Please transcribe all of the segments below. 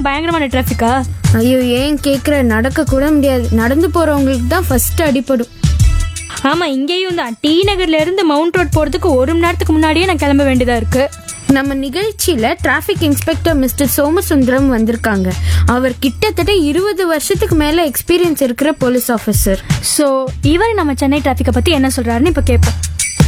பயங்கரமான டிராஃபிக்கா ஐயோ ஏன் கேக்குற நடக்க கூட முடியாது நடந்து போறவங்களுக்கு தான் ஃபர்ஸ்ட் அடிபடும் ஆமா இங்கேயும் தான் டி நகர்ல இருந்து மவுண்ட் ரோட் போறதுக்கு ஒரு மணி நேரத்துக்கு முன்னாடியே நான் கிளம்ப வேண்டியதா இருக்கு நம்ம நிகழ்ச்சியில டிராஃபிக் இன்ஸ்பெக்டர் மிஸ்டர் சோமசுந்தரம் வந்திருக்காங்க அவர் கிட்டத்தட்ட இருபது வருஷத்துக்கு மேல எக்ஸ்பீரியன்ஸ் இருக்கிற போலீஸ் ஆஃபீஸர் ஸோ இவர் நம்ம சென்னை டிராஃபிக்கை பத்தி என்ன சொல்றாருன்னு இப்போ கேட்போம்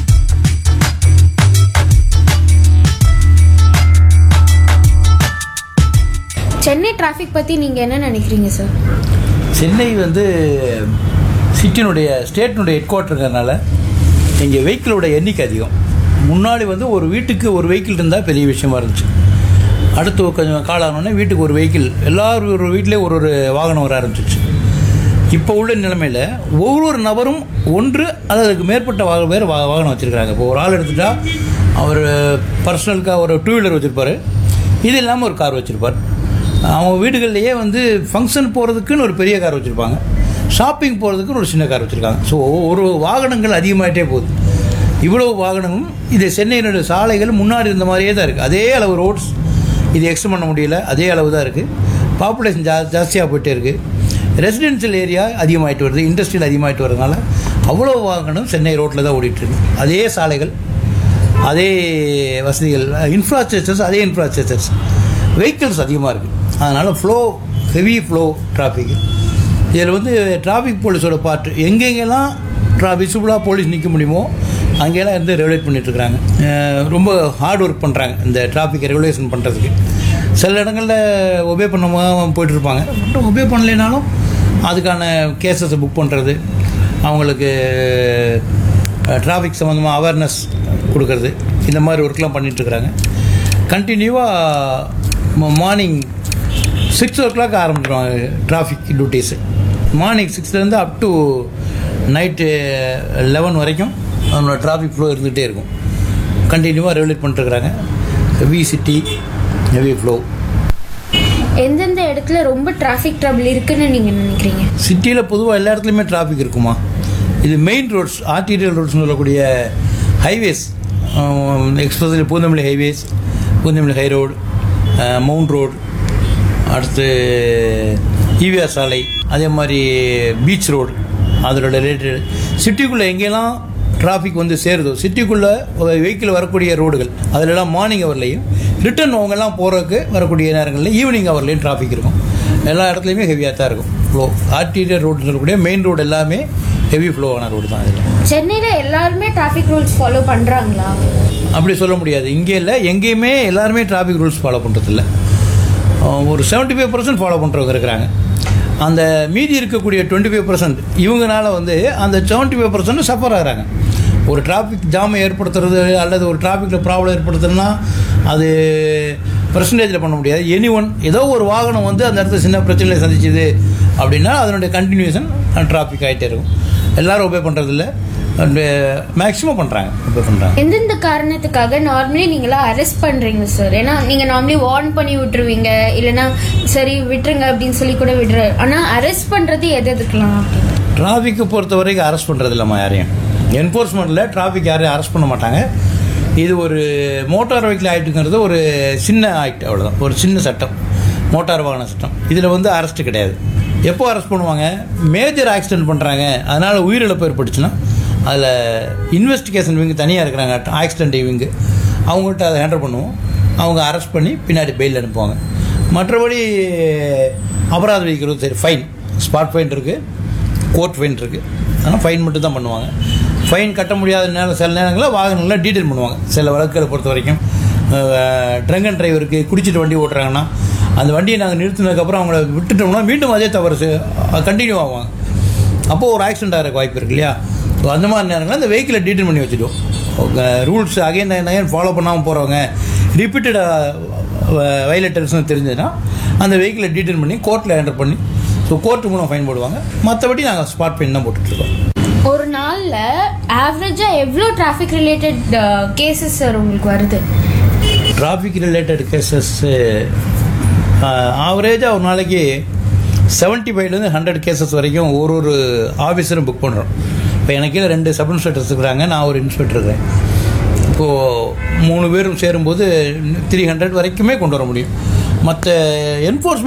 சென்னை டிராஃபிக் பத்தி நீங்க என்ன நினைக்கிறீங்க சார் சென்னை வந்து சிட்டினுடைய ஸ்டேட்டினுடைய ஹெட் குவார்ட்டருங்கிறதுனால இங்கே வெஹிக்கிளோட எண்ணிக்கை அதிகம் முன்னாடி வந்து ஒரு வீட்டுக்கு ஒரு வெஹிக்கிள் இருந்தால் பெரிய விஷயமா இருந்துச்சு அடுத்து கொஞ்சம் காலானோடனே வீட்டுக்கு ஒரு வெஹிக்கிள் எல்லாரும் ஒரு வீட்டிலே ஒரு ஒரு வாகனம் வர ஆரம்பிச்சிச்சு இப்போ உள்ள நிலைமையில் ஒவ்வொரு நபரும் ஒன்று அல்லது அதுக்கு மேற்பட்ட வாக பேர் வா வாகனம் வச்சுருக்காங்க இப்போ ஒரு ஆள் எடுத்துட்டா அவர் பர்சனலுக்காக ஒரு டூ வீலர் வச்சுருப்பாரு இது இல்லாமல் ஒரு கார் வச்சுருப்பார் அவங்க வீடுகள்லேயே வந்து ஃபங்க்ஷன் போகிறதுக்குன்னு ஒரு பெரிய கார் வச்சுருப்பாங்க ஷாப்பிங் போகிறதுக்குன்னு ஒரு சின்ன கார் வச்சுருக்காங்க ஸோ ஒரு வாகனங்கள் அதிகமாகிட்டே போகுது இவ்வளவு வாகனமும் இது சென்னையினுடைய சாலைகள் முன்னாடி இருந்த மாதிரியே தான் இருக்குது அதே அளவு ரோட்ஸ் இது எக்ஸ்ட் பண்ண முடியல அதே அளவு தான் இருக்குது பாப்புலேஷன் ஜா ஜாஸ்தியாக போயிட்டே இருக்குது ரெசிடென்ஷியல் ஏரியா அதிகமாகிட்டு வருது இண்டஸ்ட்ரியல் அதிகமாகிட்டு வரதுனால அவ்வளோ வாகனம் சென்னை ரோட்டில் தான் ஓடிட்டு இருக்கு அதே சாலைகள் அதே வசதிகள் இன்ஃப்ராஸ்ட்ரக்சர்ஸ் அதே இன்ஃப்ராஸ்ட்ரக்சர்ஸ் வெஹிக்கிள்ஸ் அதிகமாக இருக்குது அதனால் ஃப்ளோ ஹெவி ஃப்ளோ டிராஃபிக் இதில் வந்து டிராஃபிக் போலீஸோட பார்ட் எங்கெங்கெல்லாம் ட்ரா விசிபிளாக போலீஸ் நிற்க முடியுமோ அங்கெல்லாம் இருந்து ரெகுலேட் பண்ணிட்டுருக்காங்க ரொம்ப ஹார்ட் ஒர்க் பண்ணுறாங்க இந்த டிராஃபிக் ரெகுலேஷன் பண்ணுறதுக்கு சில இடங்களில் ஒபே பண்ணாமல் போயிட்டுருப்பாங்க பட் ஒபே பண்ணலைனாலும் அதுக்கான கேசஸை புக் பண்ணுறது அவங்களுக்கு டிராஃபிக் சம்மந்தமாக அவேர்னஸ் கொடுக்கறது இந்த மாதிரி ஒர்க்லாம் பண்ணிகிட்ருக்குறாங்க கண்டினியூவாக மார்னிங் சிக்ஸ் ஓ கிளாக் ஆரம்பிச்சிடுவாங்க டிராஃபிக் டியூட்டிஸு மார்னிங் சிக்ஸ்லேருந்து அப் டு நைட்டு லெவன் வரைக்கும் அவங்களோட டிராஃபிக் ஃப்ளோ இருந்துகிட்டே இருக்கும் கண்டினியூவாக ரெகுலேட் பண்ணிட்டுருக்குறாங்க ஹெவி சிட்டி ஹெவி ஃப்ளோ எந்தெந்த இடத்துல ரொம்ப டிராஃபிக் ட்ரபிள் இருக்குன்னு நீங்க நினைக்கிறீங்க சிட்டியில் பொதுவாக எல்லா இடத்துலையுமே டிராஃபிக் இருக்குமா இது மெயின் ரோட்ஸ் ஆர்டீரியல் ரோட்ஸ்னு சொல்லக்கூடிய highways especially Poonamallee highways Poonamallee high road Mount Road அடுத்து ஈவிஆர் சாலை அதே மாதிரி பீச் ரோடு அதோட ரிலேட்டட் சிட்டிக்குள்ளே எங்கெல்லாம் டிராஃபிக் வந்து சேருதோ சிட்டிக்குள்ளே வெஹிக்கிள் வரக்கூடிய ரோடுகள் அதிலெல்லாம் மார்னிங் ஹவர்லையும் ரிட்டர்ன் அவங்கெல்லாம் போகிறதுக்கு வரக்கூடிய நேரங்களில் ஈவினிங் ஹவர்லையும் டிராஃபிக் இருக்கும் எல்லா இடத்துலையுமே ஹெவியாக தான் இருக்கும் ஃப்ளோ ஆர்டீரியர் ரோடு சொல்லக்கூடிய மெயின் ரோடு எல்லாமே ஹெவி ஃப்ளோ ஆன ரோடு தான் இதில் சென்னையில எல்லாருமே டிராஃபிக் ரூல்ஸ் ஃபாலோ பண்றாங்களா அப்படி சொல்ல முடியாது இங்கே இல்லை எங்கேயுமே எல்லாருமே டிராஃபிக் ரூல்ஸ் ஃபாலோ பண்ணுறதில்ல ஒரு செவன்ட்டி ஃபைவ் பர்சன்ட் ஃபாலோ பண்ணுறவங்க இருக்கிறாங்க அந்த மீதி இருக்கக்கூடிய டுவெண்ட்டி ஃபைவ் பர்சன்ட் இவங்கனால வந்து அந்த செவன்ட்டி ஃபைவ் பர்சன்ட் சஃபர் ஆகிறாங்க ஒரு டிராஃபிக் ஜாமை ஏற்படுத்துறது அல்லது ஒரு டிராஃபிக்கில் ப்ராப்ளம் ஏற்படுத்துறதுனா அது பர்சன்டேஜில் பண்ண முடியாது எனி ஒன் ஏதோ ஒரு வாகனம் வந்து அந்த இடத்துல சின்ன பிரச்சனையை சந்திச்சுது அப்படின்னா அதனுடைய கண்டினியூஷன் டிராஃபிக் ஆகிட்டே இருக்கும் எல்லாரும் ஒபே பண்ணுறதில்ல மேக்ஸிமம் பண்ணுறாங்க ஒபே பண்ணுறாங்க எந்தெந்த காரணத்துக்காக நார்மலி நீங்களா அரெஸ்ட் பண்றீங்க சார் ஏன்னா நீங்க நார்மலி வார்ன் பண்ணி விட்டுருவீங்க இல்லைன்னா சரி விட்டுருங்க அப்படின்னு சொல்லி கூட விடுற ஆனா அரெஸ்ட் பண்றது எது எதுக்கலாம் டிராஃபிக்கை பொறுத்த வரைக்கும் அரெஸ்ட் பண்ணுறது இல்லைம்மா யாரையும் என்ஃபோர்ஸ்மெண்ட்டில் டிராஃபிக் யாரையும் அரெஸ்ட் பண்ண மாட்டாங்க இது ஒரு மோட்டார் வெஹிக்கிள் ஆக்ட்டுங்கிறது ஒரு சின்ன ஆக்ட் அவ்வளோதான் ஒரு சின்ன சட்டம் மோட்டார் வாகன சட்டம் இதில் வந்து அரெஸ்ட் கிடையாது எப்போ அரெஸ்ட் பண்ணுவாங்க மேஜர் ஆக்சிடென்ட் பண்ணுறாங்க அதனால் உயிரிழப்பு ஏற்பட்டுச்சுன்னா அதில் இன்வெஸ்டிகேஷன் விங்கு தனியாக இருக்கிறாங்க ஆக்சிடென்ட் விங்கு அவங்கள்ட்ட அதை ஹேண்டில் பண்ணுவோம் அவங்க அரெஸ்ட் பண்ணி பின்னாடி பெயில் அனுப்புவாங்க மற்றபடி அபராதம் விதிக்கிறது சரி ஃபைன் ஸ்பாட் ஃபைன் இருக்குது கோர்ட் ஃபைன் இருக்குது ஆனால் ஃபைன் மட்டும் தான் பண்ணுவாங்க ஃபைன் கட்ட முடியாத நேரம் சில நேரங்களில் வாகனங்களை டீட்டெயில் பண்ணுவாங்க சில வழக்குகளை பொறுத்த வரைக்கும் ட்ரங்க் அண்ட் டிரைவருக்கு குடிச்சிட்டு வண்டி ஓட்டுறாங்கன்னா அந்த வண்டியை நாங்கள் நிறுத்தினதுக்கப்புறம் அவங்கள விட்டுட்டோம்னா மீண்டும் அதே தவறு கண்டினியூ ஆவாங்க அப்போது ஒரு ஆக்சிடென்ட் ஆகிறக்கு வாய்ப்பு இருக்கு இல்லையா ஸோ அந்த மாதிரி நேரங்களில் அந்த வெஹிக்கிளை டீட்டெயில் பண்ணி வச்சுட்டோம் ரூல்ஸ் அகைன் நகைன் ஃபாலோ பண்ணாமல் போகிறவங்க ரிப்பீட்டடாக வயலேட்டர்ஸ்னு தெரிஞ்சதுன்னா அந்த வெஹிக்கிளை டீட்டெயில் பண்ணி கோர்ட்டில் என்டர் பண்ணி ஸோ கோர்ட்டு மூலம் ஃபைன் போடுவாங்க மற்றபடி நாங்கள் ஸ்பாட் ஃபைன் தான் போட்டுட்ருக்கோம் ஒரு நாள்ல ஆவரேஜா எவ்வளோ டிராஃபிக் ரிலேட்டட் கேசஸ் சார் உங்களுக்கு வருது டிராஃபிக் ரிலேட்டட் கேசஸ் ஆவரேஜாக ஒரு நாளைக்கு செவன்ட்டி ஃபைவ்லேருந்து ஹண்ட்ரட் கேசஸ் வரைக்கும் ஒரு ஒரு ஆஃபீஸரும் புக் பண்ணுறோம் இப்போ எனக்கு கீழே ரெண்டு சப் இன்ஸ்பெக்டர்ஸ் இருக்கிறாங்க நான் ஒரு இன்ஸ்பெக்டர் இருக்கிறேன் இப்போது மூணு பேரும் சேரும்போது த்ரீ ஹண்ட்ரட் வரைக்குமே கொண்டு வர முடியும் மற்ற என்ஃபோர்ஸ்மெண்ட்